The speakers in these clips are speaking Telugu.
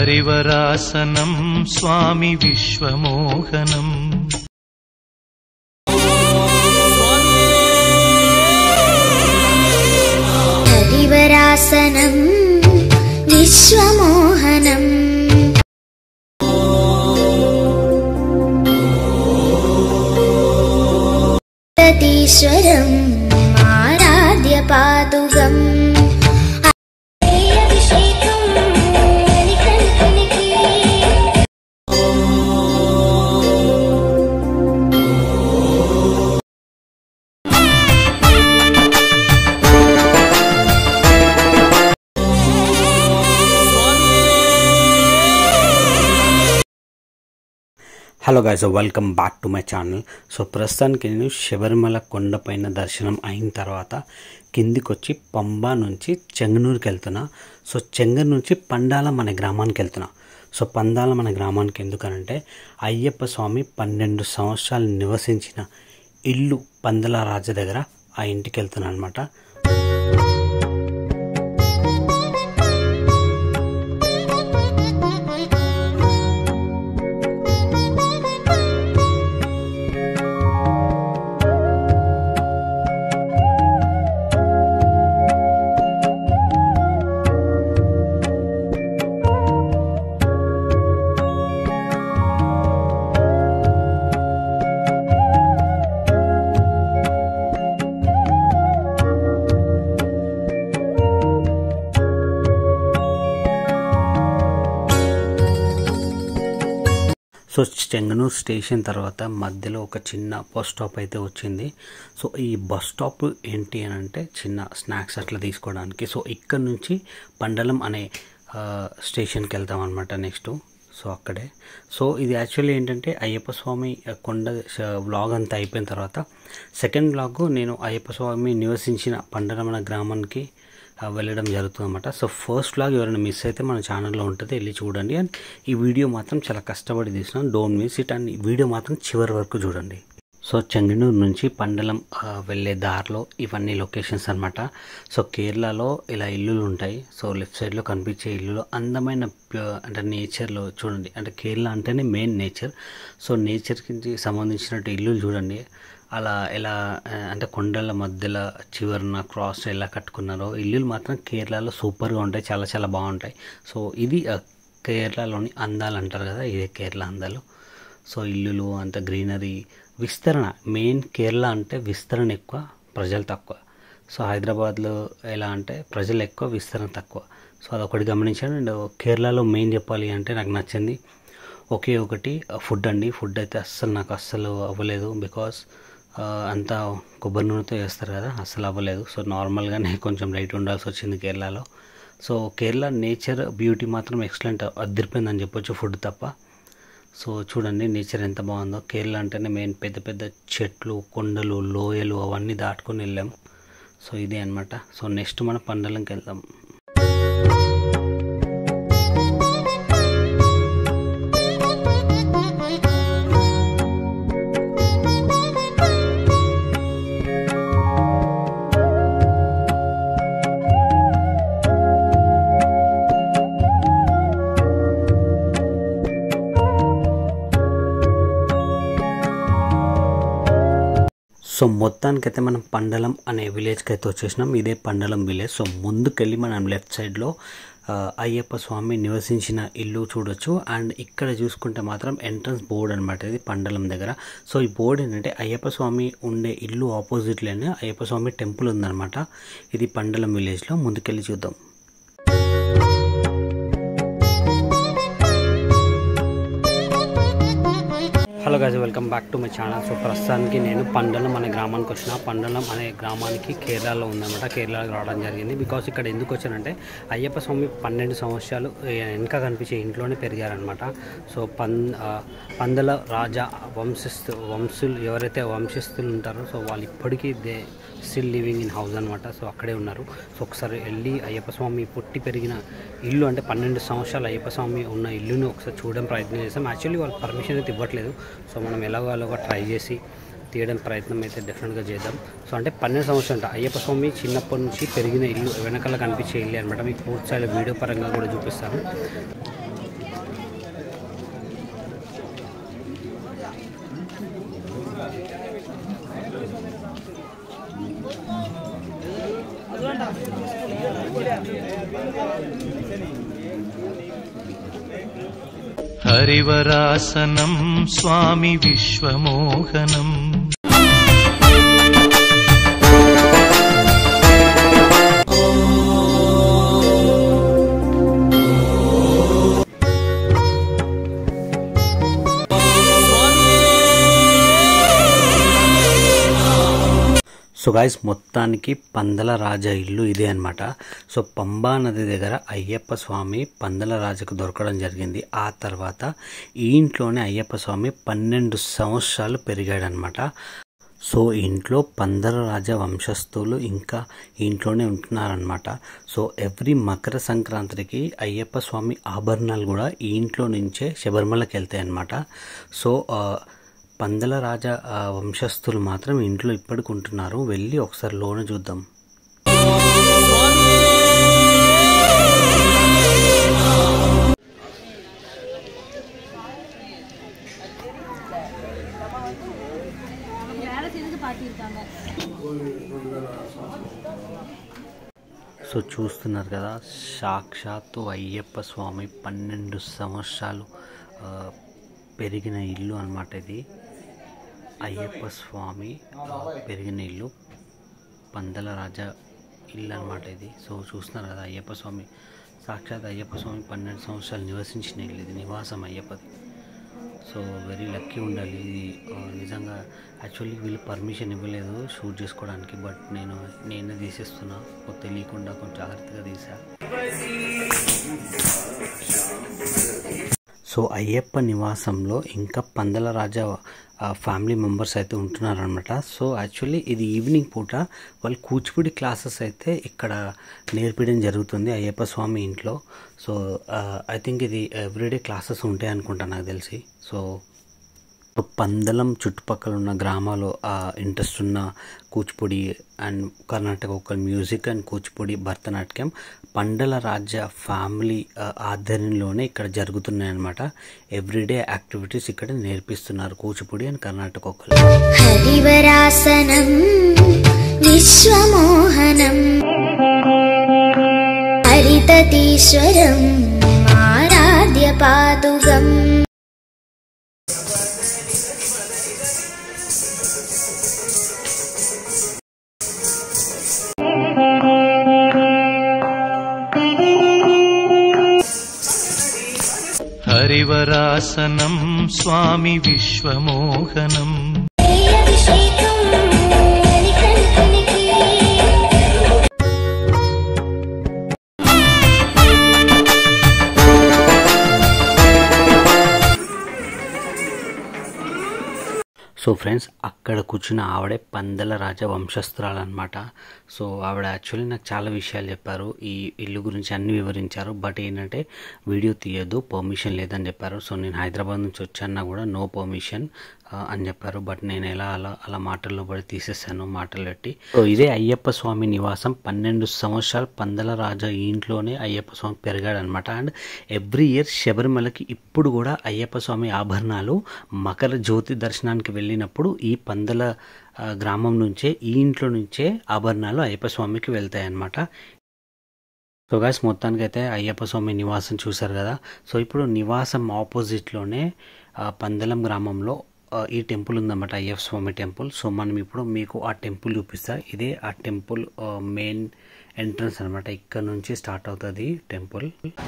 హరివరాసనం స్వామి విశ్వమోహనం హరివరాసనం విశ్వమోహనం తతీశ్వరం ఆరాధ్య పాదుగం అభిషేకం మణికంఠనికి hello guys welcome back to my channel so ప్రస్తుతానికి నేను శబరిమల కొండపైన దర్శనం అయిన తర్వాత కిందికి వచ్చి పంబా నుంచి చెంగనూరుకి వెళ్తున్నా సో చెంగనూరు నుంచి పండాలం అనే గ్రామానికి వెళ్తున్నా సో పందాలం అనే గ్రామానికి ఎందుకనంటే అయ్యప్ప స్వామి పన్నెండు సంవత్సరాలు నివసించిన ఇల్లు పందల రాజ దగ్గర ఆ ఇంటికి వెళ్తున్నా అనమాట సో చెంగనూరు స్టేషన్ తర్వాత మధ్యలో ఒక చిన్న బస్ స్టాప్ అయితే వచ్చింది సో ఈ బస్ స్టాప్ ఏంటి అని అంటే చిన్న స్నాక్స్ అట్లా తీసుకోవడానికి సో ఇక్కడ నుంచి పండలం అనే ఆ, స్టేషన్కి వెళ్తాం అనమాట నెక్స్ట్ సో అక్కడే సో ఇది యాక్చువల్లీ ఏంటంటే అయ్యప్ప స్వామి ఆ, కొండ వ్లాగ్ అంతా అయిపోయిన తర్వాత సెకండ్ వ్లాగ్ నేను అయ్యప్ప స్వామి నివసించిన పండలం అనే గ్రామానికి ఆ, వెళ్ళడం జరుగుతుంది అనమాట సో ఫస్ట్ లాగ్ ఎవరైనా మిస్ అయితే మన ఛానల్లో ఉంటుంది వెళ్ళి చూడండి అండ్ ఈ వీడియో మాత్రం చాలా కష్టపడి తీసినాం డోంట్ మిస్ ఇట్ అండ్ ఈ వీడియో మాత్రం చివరి వరకు చూడండి సో చెంగనూరు నుంచి పండలం ఆ, వెళ్ళే దారిలో ఇవన్నీ లొకేషన్స్ అనమాట సో కేరళలో ఇలా ఇల్లులు ఉంటాయి సో లెఫ్ట్ సైడ్లో కనిపించే ఇల్లులు అందమైన ప్య- అంటే నేచర్లో చూడండి అంటే కేరళ అంటేనే మెయిన్ నేచర్ సో నేచర్కి సంబంధించినట్టు ఇల్లులు చూడండి అలా ఎలా ఆ, అంటే కొండల మధ్యలో చివరన క్రాస్ ఎలా కట్టుకున్నారో ఇల్లులు మాత్రం కేరళలో సూపర్గా ఉంటాయి చాలా చాలా బాగుంటాయి సో ఇది ఆ, కేరళలోని అందాలు అంటారు కదా ఇదే కేరళ అందాలు సో ఇల్లులు అంత గ్రీనరీ విస్తరణ మెయిన్ కేరళ అంటే విస్తరణ ఎక్కువ ప్రజలు తక్కువ సో హైదరాబాద్లో ఎలా అంటే ప్రజలు ఎక్కువ విస్తరణ తక్కువ సో అదొకటి గమనించాను అండ్ కేరళలో మెయిన్ చెప్పాలి అంటే నాకు నచ్చింది ఒకే ఒకటి ఫుడ్ అండి ఫుడ్ అయితే అస్సలు నాకు అస్సలు అవ్వలేదు బికాస్ అంతా కొబ్బరి నూనెతో చేస్తారు కదా అస్సలు అవ్వలేదు సో నార్మల్గానే కొంచెం లైట్ ఉండాల్సి వచ్చింది కేరళలో సో కేరళ నేచర్ బ్యూటీ మాత్రం ఎక్సలెంట్ అదిరిపోయిందని చెప్పొచ్చు ఫుడ్ తప్ప సో చూడండి నేచర్ ఎంత బాగుందో కేరళ అంటేనే మెయిన్ పెద్ద పెద్ద చెట్లు కొండలు లోయలు అవన్నీ దాటుకొని వెళ్ళాం సో ఇదే అనమాట సో నెక్స్ట్ మన పండలంకి వెళ్దాం సో మొత్తానికైతే మనం పండలం అనే విలేజ్కి అయితే వచ్చేసినాం ఇదే పండలం విలేజ్ సో ముందుకెళ్ళి మనం లెఫ్ట్ సైడ్లో ఆ, అయ్యప్ప స్వామి నివసించిన ఇల్లు చూడొచ్చు అండ్ ఇక్కడ చూసుకుంటే మాత్రం ఎంట్రన్స్ బోర్డ్ అనమాట ఇది పండలం దగ్గర సో ఈ బోర్డ్ ఏంటంటే అయ్యప్ప స్వామి ఉండే ఇల్లు ఆపోజిట్లోనే అయ్యప్ప స్వామి టెంపుల్ ఉందన్నమాట ఇది పండలం విలేజ్లో ముందుకెళ్ళి చూద్దాం hello guys welcome back to my channel so ప్రస్తుతానికి నేను పండలం అనే గ్రామానికి వచ్చిన పండలం అనే గ్రామానికి కేరళలో ఉందన్నమాట కేరళకి రావడం జరిగింది బికాస్ ఇక్కడ ఎందుకు వచ్చానంటే అయ్యప్ప స్వామి పన్నెండు సంవత్సరాలు ఏ, వెనక కనిపించే ఇంట్లోనే పెరిగారనమాట సో పం ఆ, పందల రాజా వంశస్థు వంశులు ఎవరైతే వంశస్థులు ఉంటారో సో వాళ్ళు ఇప్పటికీ they still living in house అనమాట సో అక్కడే ఉన్నారు సో ఒకసారి వెళ్ళి అయ్యప్ప స్వామి పుట్టి పెరిగిన ఇల్లు అంటే పన్నెండు సంవత్సరాలు అయ్యప్ప స్వామి ఉన్న ఇల్లుని ఒకసారి చూడడం ప్రయత్నం చేసాం యాక్చువల్లీ వాళ్ళు పర్మిషన్ అయితే ఇవ్వట్లేదు సో మనం ఎలాగో అలాగో ట్రై చేసి తీయడం ప్రయత్నం అయితే డెఫినెట్గా చేద్దాం సో అంటే పన్నెండు సంవత్సరం అంట అయ్యప్ప స్వామి చిన్నప్పటి నుంచి పెరిగిన ఇల్లు వెనకాల కనిపించే ఇల్లు అనమాట మీకు పూర్తి స్థాయిలో వీడియో పరంగా కూడా చూపిస్తాను హరివరాసనం స్వామి విశ్వమోహనం సో గాయస్ మొత్తానికి పందల రాజ ఇల్లు ఇదే అనమాట సో పంబా నది దగ్గర అయ్యప్ప స్వామి పందల రాజకు దొరకడం జరిగింది ఆ తర్వాత ఈ ఇంట్లోనే అయ్యప్ప స్వామి పన్నెండు సంవత్సరాలు పెరిగాడనమాట సో ఇంట్లో పందల రాజ వంశస్థులు ఇంకా ఈ ఇంట్లోనే ఉంటున్నారనమాట సో ఎవ్రీ మకర సంక్రాంతికి అయ్యప్ప స్వామి ఆభరణాలు కూడా ఈ ఇంట్లో నుంచే శబరిమలకి వెళ్తాయి అన్నమాట సో ఆ, పందల రాజ ఆ, వంశస్థులు మాత్రం ఇంట్లో ఇప్పటికి ఉంటున్నారు వెళ్ళి ఒకసారి లోన చూద్దాం సో చూస్తున్నారు కదా సాక్షాత్తు అయ్యప్ప స్వామి పన్నెండు సంవత్సరాలు ఆ, పెరిగిన ఇల్లు అన్నమాట ఇది అయ్యప్ప స్వామి ఆ, పెరిగిన ఇల్లు పందల రాజా ఇల్లు అనమాట ఇది సో చూస్తున్నారు కదా అయ్యప్ప స్వామి సాక్షాత్ అయ్యప్ప స్వామి పన్నెండు సంవత్సరాలు నివసించిన ఇల్లు ఇది నివాసం అయ్యప్పది సో వెరీ లక్కీ ఉండాలి ఇది ఆ, నిజంగా యాక్చువల్లీ వీళ్ళు పర్మిషన్ ఇవ్వలేదు షూట్ చేసుకోవడానికి బట్ నేను నేనే తీసేస్తున్నా ఓ తెలియకుండా కొంచెం జాగ్రత్తగా తీసా సో అయ్యప్ప నివాసంలో ఇంకా పందల రాజా ఆ, ఫ్యామిలీ మెంబర్స్ అయితే ఉంటున్నారనమాట సో యాక్చువల్లీ ఇది ఈవినింగ్ పూట వాళ్ళు కూచిపూడి క్లాసెస్ అయితే ఇక్కడ నేర్పించడం జరుగుతుంది అయ్యప్ప స్వామి ఇంట్లో సో ఐ థింక్ ఇది ఎవ్రీడే క్లాసెస్ ఉంటాయి అనుకుంటా నాకు తెలిసి సో పందలం చుట్టుపక్కల ఉన్న గ్రామాలు ఇంట్రెస్ట్ ఉన్న కూచిపూడి అండ్ కర్ణాటక ఒక మ్యూజిక్ అండ్ కూచిపూడి భరతనాట్యం పండల రాజ్య ఫ్యామిలీ ఆ, ఆధ్వర్యంలోనే ఇక్కడ జరుగుతున్నాయి అనమాట ఎవ్రీడే యాక్టివిటీస్ ఇక్కడ నేర్పిస్తున్నారు కూచిపూడి అండ్ కర్ణాటక ఒకళ్ళు హరివరాసనం విశ్వమోహనం హరితీశ్వరం ఆరాధ్య పాదుగం హరివరాసనం స్వామి విశ్వమోహనం అభిషేకం హరికంఠనికి సో ఫ్రెండ్స్ అక్కడ కూర్చున్న ఆవిడే పందల రాజ వంశస్థురాలు అనమాట సో ఆవిడ యాక్చువల్లీ నాకు చాలా విషయాలు చెప్పారు ఈ ఇల్లు గురించి అన్ని వివరించారు బట్ ఏంటంటే వీడియో తీయొద్దు పర్మిషన్ లేదని చెప్పారు సో నేను హైదరాబాద్ నుంచి వచ్చానా కూడా నో పర్మిషన్ అని చెప్పారు బట్ నేను ఎలా అలా అలా మాటల్లో పడి తీసేసాను మాటలు పెట్టి సో ఇదే అయ్యప్ప స్వామి నివాసం పన్నెండు సంవత్సరాలు పందల రాజా ఈ ఇంట్లోనే అయ్యప్ప స్వామి పెరిగాడు అనమాట అండ్ ఎవ్రీ ఇయర్ శబరిమలకి ఇప్పుడు కూడా అయ్యప్ప స్వామి ఆభరణాలు మకర జ్యోతి దర్శనానికి వెళ్ళినప్పుడు ఈ పందల ఆ, గ్రామం నుంచే ఈ ఇంట్లో నుంచే ఆభరణాలు అయ్యప్ప స్వామికి వెళ్తాయి అన్నమాట సో గాయస్ మొత్తానికి అయితే అయ్యప్ప స్వామి నివాసం చూశారు కదా సో ఇప్పుడు నివాసం ఆపోజిట్లోనే ఆ, పందలం గ్రామంలో ఆ, ఈ టెంపుల్ ఉందన్నమాట అయ్యప్ప స్వామి టెంపుల్ సో మనం ఇప్పుడు మీకు ఆ టెంపుల్ చూపిస్తా ఇదే ఆ టెంపుల్ మెయిన్ ఎంట్రన్స్ అనమాట ఇక్కడ నుంచి స్టార్ట్ అవుతుంది టెంపుల్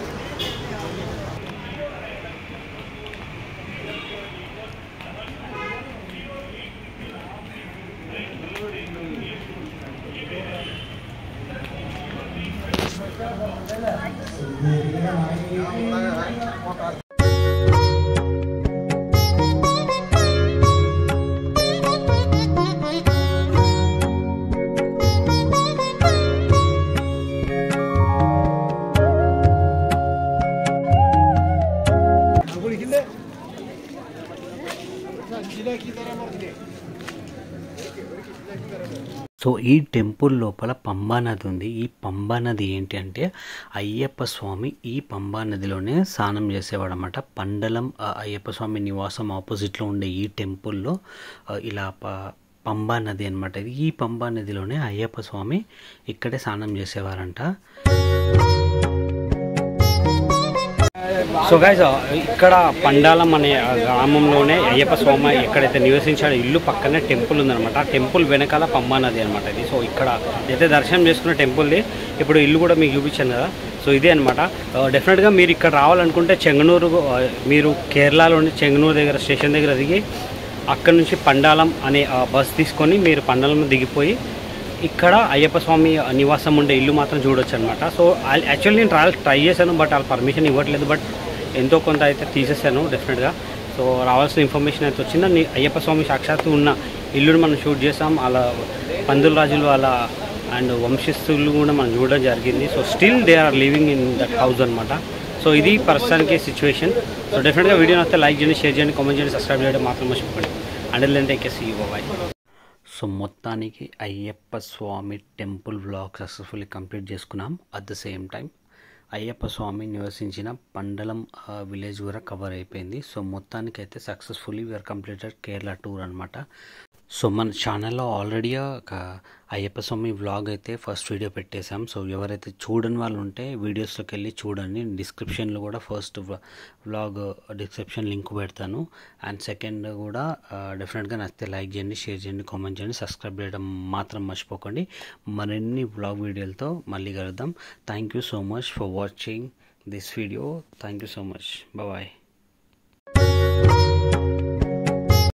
సో ఈ టెంపుల్ లోపల పంబా నది ఉంది ఈ పంబా నది ఏంటి అంటే అయ్యప్ప స్వామి ఈ పంబా నదిలోనే స్నానం చేసేవాడు అనమాట పండలం ఆ, అయ్యప్ప స్వామి నివాసం ఆపోజిట్లో ఉండే ఈ టెంపుల్లో ఆ, ఇలా ప పంబా నది అనమాట ఇది ఈ పంబా నదిలోనే అయ్యప్ప స్వామి ఇక్కడే స్నానం చేసేవారంట సో గైజ్ ఇక్కడ పండాలం అనే ఆ గ్రామంలోనే అయ్యప్ప స్వామి ఎక్కడైతే నివసించాడో ఇల్లు పక్కనే టెంపుల్ ఉందన్నమాట ఆ టెంపుల్ వెనకాల పంబా నది అనమాట ఇది సో ఇక్కడ అయితే దర్శనం చేసుకున్న టెంపుల్ది ఇప్పుడు ఇల్లు కూడా మీకు చూపించాను కదా సో ఇదే అనమాట డెఫినెట్గా మీరు ఇక్కడ రావాలనుకుంటే చెంగనూరు ఆ, మీరు కేరళలోని చెంగనూరు దగ్గర స్టేషన్ దగ్గర దిగి అక్కడ నుంచి పండాలం అనే ఆ, బస్ తీసుకొని మీరు పండాలం దిగిపోయి ఇక్కడ అయ్యప్ప స్వామి నివాసం ఉండే ఇల్లు మాత్రం చూడొచ్చు అనమాట సో యాక్చువల్లీ నేను ట్రై ట్రై చేశాను బట్ వాళ్ళు పర్మిషన్ ఇవ్వట్లేదు బట్ ఎంతో కొంత అయితే తీసేసాను డెఫినెట్గా సో రావాల్సిన ఇన్ఫర్మేషన్ అయితే వచ్చింది నీ అయ్యప్ప స్వామి సాక్షాత్తు ఉన్న ఇల్లుని మనం షూట్ చేసాం అలా పందుల రాజులు అలా అండ్ వంశస్థులు కూడా మనం చూడడం జరిగింది so still they are living in that house అనమాట సో ఇది ప్రస్తుతానికి సిచ్యువేషన్ సో డెఫినెట్గా వీడియో వస్తే లైక్ చేయండి షేర్ చేయండి కామెంట్ చేయండి సబ్స్క్రైబ్ చేయడం మాత్రం మర్చిపోండి and then take see bye so మొత్తానికి Ayyappa Swamy temple vlog successfully complete చేసుకున్నాం at the same time Ayyappa Swamy నివసించిన పండలం విలేజ్ కూడా కవర్ అయిపోయింది సో మొత్తానికి అయితే successfully we're completed Kerala tour అనమాట సో మన ఛానల్లో ఆల్రెడీ ఒక అయ్యప్ప స్వామి వ్లాగ్ అయితే ఫస్ట్ వీడియో పెట్టేశాం సో ఎవరైతే చూడని వాళ్ళు ఉంటే వీడియోస్లోకి వెళ్ళి చూడండి డిస్క్రిప్షన్లో కూడా ఫస్ట్ వ్లాగ్ డిస్క్రిప్షన్ లింక్ పెడతాను అండ్ సెకండ్ కూడా డెఫినెట్గా నచ్చితే లైక్ చేయండి షేర్ చేయండి కామెంట్ చేయండి సబ్స్క్రైబ్ చేయడం మాత్రం మర్చిపోకండి మరిన్ని వ్లాగ్ వీడియోలతో మళ్ళీ కలుద్దాం thank you so much for watching this video thank you so much bye